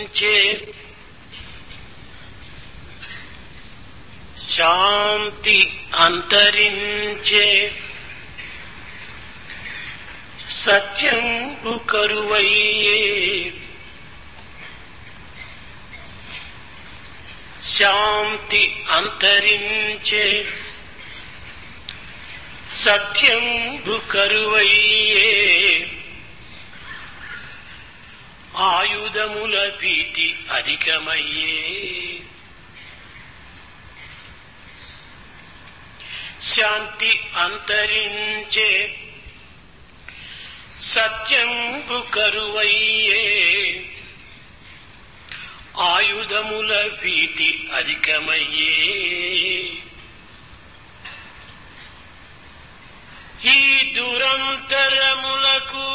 చే శాంతి అంతరించే సత్యంబు కరువయ్యే శాంతి అంతరించే సత్యంబు కరువయ్యే ఆయుధముల భీతి అధికమయ్యే శాంతి అంతరించే సత్యంబు కరువయ్యే ఆయుధముల భీతి అధికమయ్యే ఈ దురంతరములకు